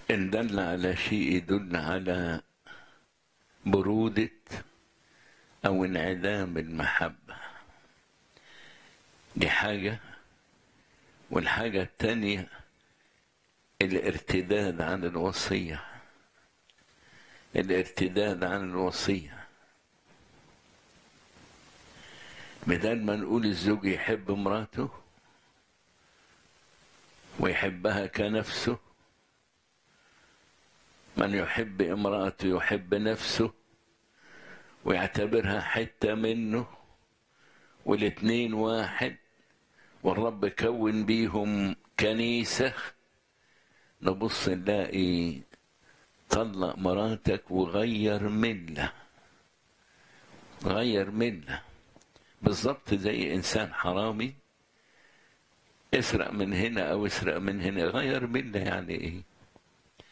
إن دل على شيء يدل على برودة أو انعدام المحبة دي حاجة والحاجة التانية الارتداد عن الوصية الارتداد عن الوصية بدل ما نقول الزوج يحب مراته ويحبها كنفسه من يحب امرأته يحب نفسه ويعتبرها حتة منه والاتنين واحد والرب كون بيهم كنيسة نبص نلاقي طلق مراتك وغير ملة غير ملة بالظبط زي إنسان حرامي اسرق من هنا أو اسرق من هنا غير ملة يعني إيه